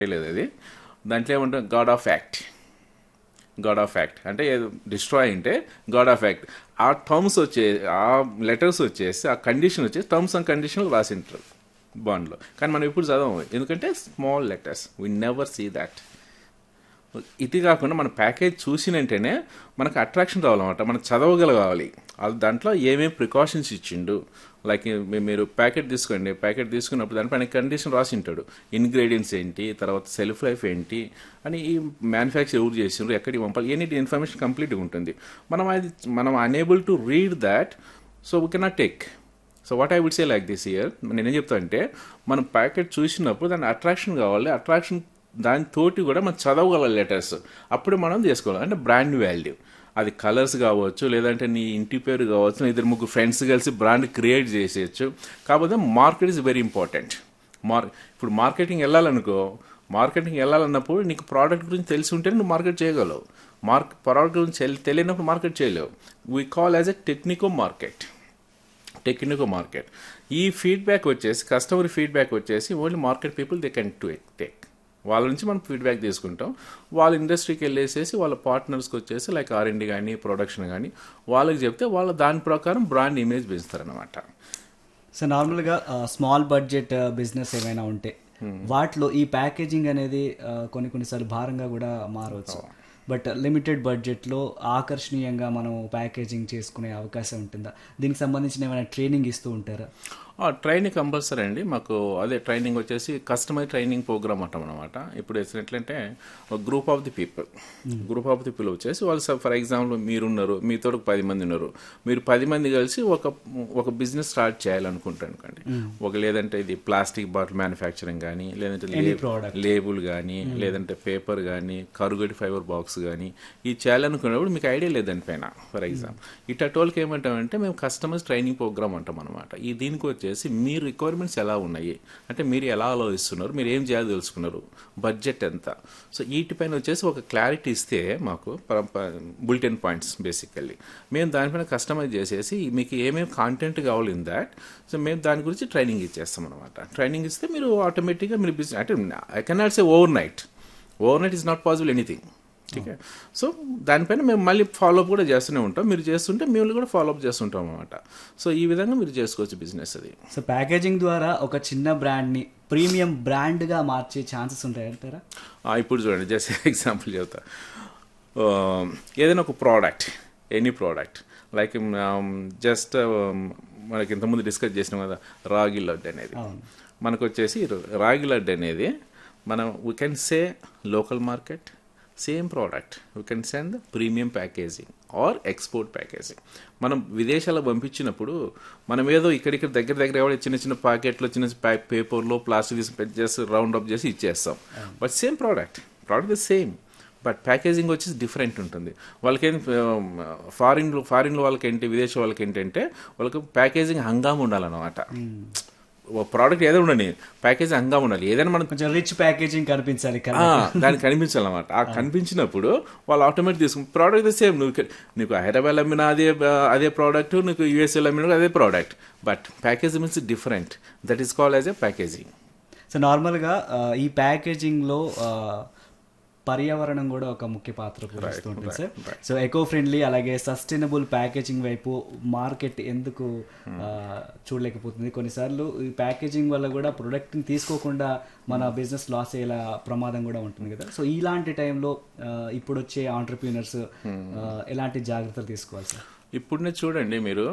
లేదు అది దాంట్లో ఏమంటాం god of act god of act అంటే డిస్ట్రాయ్ అంటే గాడ్ ఆఫ్ యాక్ట్ ఆ టర్మ్స్ వచ్చే ఆ లెటర్స్ వచ్చేసి ఆ కండిషన్ వచ్చేసి టర్మ్స్ అండ్ కండిషన్లు రాసింటారు బాండ్లో కానీ మనం ఎప్పుడు చదవము ఎందుకంటే small letters we never see that ఇది కాకుండా మన ప్యాకేజ్ చూసిన వెంటనే మనకు అట్రాక్షన్ రావాలన్నమాట మనం చదవగలగాలి అది దాంట్లో ఏమేమి ప్రికాషన్స్ ఇచ్చిండు లైక్ మీ- మీరు ప్యాకెట్ తీసుకోండి ప్యాకెట్ తీసుకున్నప్పుడు దానిపైన కండిషన్ రాసి ఉంటాడు ఇంగ్రీడియంట్స్ ఏంటి తర్వాత సెల్ఫ్ లైఫ్ ఏంటి అని ఈ మ్యానుఫ్యాక్చర్ ఎవరు చేసిండ్రు ఎక్కడికి పంపాలి ఎనీ ఇన్ఫర్మేషన్ కంప్లీట్గా ఉంటుంది మనం అది మనం unable to read that so we cannot take so what I would say like this year నేనేం చెప్తా అంటే మనం ప్యాకెట్ చూసినప్పుడు దాని అట్రాక్షన్ కావాలి అట్రాక్షన్ దాని తోటి కూడా మనం చదవగల లెటర్స్ అప్పుడు మనం చేసుకోవాలి అంటే బ్రాండ్ వాల్యూ అది కలర్స్ కావచ్చు లేదంటే నీ ఇంటి పేరు కావచ్చు నీ ఇద్దరు ముగ్గురు ఫ్రెండ్స్ కలిసి బ్రాండ్ క్రియేట్ చేసేయచ్చు కాకపోతే మార్కెట్ ఇస్ వెరీ ఇంపార్టెంట్ మార్ ఇప్పుడు మార్కెటింగ్ వెళ్ళాలనుకో మార్కెటింగ్ వెళ్ళాలన్నప్పుడు నీకు ప్రోడక్ట్ గురించి తెలిసి ఉంటే నువ్వు మార్కెట్ చేయగలవు మార్క్ ప్రోడక్ట్ గురించి తెలి- తెలియనప్పుడు మార్కెట్ చేయలేవు we call as a technico market technical market ఈ ఫీడ్బ్యాక్ వచ్చేసి కస్టమర్ ఫీడ్బ్యాక్ వచ్చేసి only market people they can to take వాళ్ళ నుంచి మనం ఫీడ్బ్యాక్ తీసుకుంటాం వాళ్ళ ఇండస్ట్రీకి వెళ్ళేసేసి వాళ్ళ పార్ట్నర్స్కి వచ్చేసి లైక్ ఆర్ఎండి కానీ ప్రొడక్షన్ కానీ వాళ్ళకి చెప్తే వాళ్ళ దాని ప్రకారం బ్రాండ్ ఇమేజ్ పెంచుతారనమాట సో నార్మల్గా స్మాల్ బడ్జెట్ బిజినెస్ ఏమైనా ఉంటే వాటిలో ఈ ప్యాకేజింగ్ అనేది ఆ, కొన్ని కొన్నిసార్లు భారంగా కూడా మారవచ్చు బట్ లిమిటెడ్ బడ్జెట్లో ఆకర్షణీయంగా మనం ప్యాకేజింగ్ చేసుకునే అవకాశం ఉంటుందా దీనికి సంబంధించిన ఏమైనా ట్రైనింగ్ ఇస్తూ ఉంటారా ట్రైనింగ్ కంపల్సరీ అండి మాకు అదే ట్రైనింగ్ వచ్చేసి కస్టమర్ ట్రైనింగ్ ప్రోగ్రామ్ అంటాం అనమాట ఇప్పుడు ఎట్లంటే ఒక group of the people group of the people వచ్చేసి వాళ్ళు ఫర్ ఎగ్జాంపుల్ మీరున్నారు మీతో ఒక పది మంది ఉన్నారు మీరు పది మంది కలిసి ఒక ఒక బిజినెస్ స్టార్ట్ చేయాలనుకుంటారు అనుకోండి ఒక లేదంటే ఇది ప్లాస్టిక్ బాటిల్ మ్యానుఫ్యాక్చరింగ్ కానీ లేదంటే product. లేబుల్ కానీ లేదంటే పేపర్ కానీ కరుగడి ఫైబర్ బాక్స్ కానీ ఇది చేయాలనుకున్నప్పుడు మీకు ఐడియా లేదు దానిపైన ఫర్ ఎగ్జాంపుల్ ఇటు వాళ్ళకి ఏమంటామంటే మేము కస్టమర్స్ ట్రైనింగ్ ప్రోగ్రామ్ అంటాం అనమాట ఈ దీనికి వచ్చేసి మీ రిక్వైర్మెంట్స్ ఎలా ఉన్నాయి అంటే మీరు ఎలా ఆలోచిస్తున్నారు మీరు ఏం చేయాలో తెలుసుకున్నారు బడ్జెట్ ఎంత సో వీటిపైన వచ్చేసి ఒక క్లారిటీ ఇస్తే మాకు బులెటిన్ పాయింట్స్ బేసికల్లీ మేము దానిపైన కస్టమైజ్ చేసేసి మీకు ఏమేమి కాంటెంట్ కావాలి ఇన్ దాట్ సో మేము దాని గురించి ట్రైనింగ్ ఇచ్చేస్తాం అనమాట ట్రైనింగ్ ఇస్తే మీరు ఆటోమేటిక్గా మీరు బిజినెస్ అంటే I cannot say overnight overnight is not possible anything okay so దానిపైన మేము మళ్ళీ ఫాలోఅప్ కూడా చేస్తూనే ఉంటాం మీరు చేస్తుంటే మేము కూడా ఫాలోఅప్ చేస్తుంటాం అనమాట సో ఈ విధంగా మీరు చేసుకోవచ్చు బిజినెస్ అది సో ప్యాకేజింగ్ ద్వారా ఒక చిన్న బ్రాండ్ని ప్రీమియం బ్రాండ్గా మార్చే ఛాన్సెస్ ఉంటాయంటారా ఆ, ఇప్పుడు చూడండి జస్ట్ ఎగ్జాంపుల్ చెప్తా ఆ, ఏదైనా ఒక product any product like just మనకి ఇంతకుముందు డిస్కస్ చేసినాం కదా రాగి లడ్డు అనేది అవును. మనకు వచ్చేసి రాగి లడ్డు అనేది మనం we can say local market same product we can send premium packaging or export packaging మనం విదేశాలకు పంపించినప్పుడు మనం ఏదో ఇక్కడిక్కడ దగ్గర దగ్గర ఎవడో చిన్న చిన్న ప్యాకెట్లో చిన్న ప్యాక్ పేపర్లో ప్లాస్టిక్ తీసి పెట్టి చేసి రౌండ్ అప్ చేసి ఇచ్చేస్తాం but same product product is same but packaging వచ్చేసి డిఫరెంట్ ఉంటుంది వాళ్ళకేం ఫారిన్ ఫారిన్ వాళ్ళకి ఏంటి విదేశీ వాళ్ళకి ఏంటంటే వాళ్ళకి ప్యాకేజింగ్ హంగామా ఉండాలన్నమాట ఓ ప్రోడక్ట్ ఏదో ఉండని ప్యాకేజింగ్ హంగామా ఉండాలి ఏదైనా మనం కొంచెం రిచ్ ప్యాకేజింగ్ కనిపించాలి కదా ఆ, దానికి కనిపించాలన్నమాట ఆ కనిపించినప్పుడు వాళ్ళు ఆటోమేటిక్ తీసుకుని ప్రోడక్ట్ సేమ్ నువ్వు ఇక్కడ- నీకు హైదరాబాద్ అమ్మిన అదే అదే ప్రోడక్ట్ నీకు యూఎస్ఏలో అమ్మిన కూడా అదే product but package means different that is call as a packaging so నార్మల్గా ఆ, ఈ ప్యాకేజింగ్లో ఆ, పర్యావరణం కూడా ఒక ముఖ్య పాత్ర పోషిస్తూ ఉంటుంది సార్ సో ఎకో ఫ్రెండ్లీ అలాగే సస్టైనబుల్ ప్యాకేజింగ్ వైపు మార్కెట్ ఎందుకు ఆ, చూడలేకపోతుంది కొన్నిసార్లు ఈ ప్యాకేజింగ్ వల్ల కూడా ప్రొడక్ట్ని తీసుకోకుండా మన బిజినెస్ లాస్ అయ్యేలా ప్రమాదం కూడా ఉంటుంది కదా సో ఇలాంటి టైంలో ఆ, ఇప్పుడు వచ్చే ఆంటర్ప్రీనర్స్ ఎలాంటి జాగ్రత్తలు తీసుకోవాలి సార్ ఇప్పుడునే చూడండి మీరు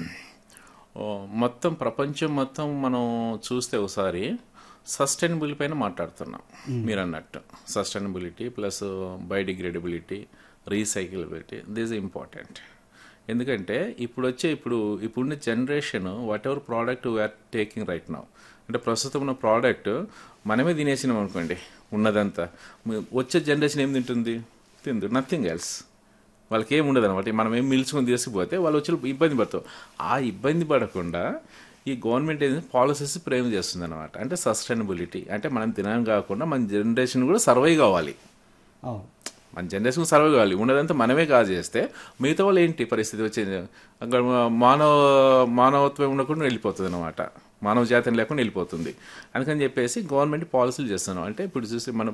ఓ, మొత్తం ప్రపంచం మొత్తం మనం చూస్తే ఒకసారి సస్టైనబుల్ పైన మాట్లాడుతున్నాం మీరు అన్నట్టు sustainability plus biodegradability recyclability this important ఎందుకంటే ఇప్పుడు వచ్చే ఇప్పుడు ఇప్పుడున్న generation whatever product we are taking right now అంటే ప్రస్తుతం ఉన్న ప్రోడక్ట్ మనమే తినేసినాం అనుకోండి ఉన్నదంతా వచ్చే జనరేషన్ ఏం తింటుంది తిందు నథింగ్ ఎల్స్ వాళ్ళకి ఏం ఉండదు అనమాట మనం ఏం మిల్చుకొని తీసుకుపోతే వాళ్ళు వచ్చి ఇబ్బంది పడతారు ఆ ఇబ్బంది పడకుండా ఈ గవర్నమెంట్ ఏదైనా పాలసీస్ ప్రేమ చేస్తుంది అనమాట అంటే సస్టైనబిలిటీ అంటే మనం తినడం కాకుండా మన జనరేషన్ కూడా సర్వైవ్ కావాలి అవును మన జనరేషన్ సర్వైవ్ కావాలి ఉన్నదంతా మనమే కాదు చేస్తే మిగతా వాళ్ళు ఏంటి పరిస్థితి వచ్చేది అక్కడ మానవ మానవత్వం ఉండకుండా వెళ్ళిపోతుంది అనమాట మానవ జాతిని లేకుండా వెళ్ళిపోతుంది అందుకని చెప్పేసి గవర్నమెంట్ పాలసీలు చేస్తున్నాం అంటే ఇప్పుడు చూసి మనం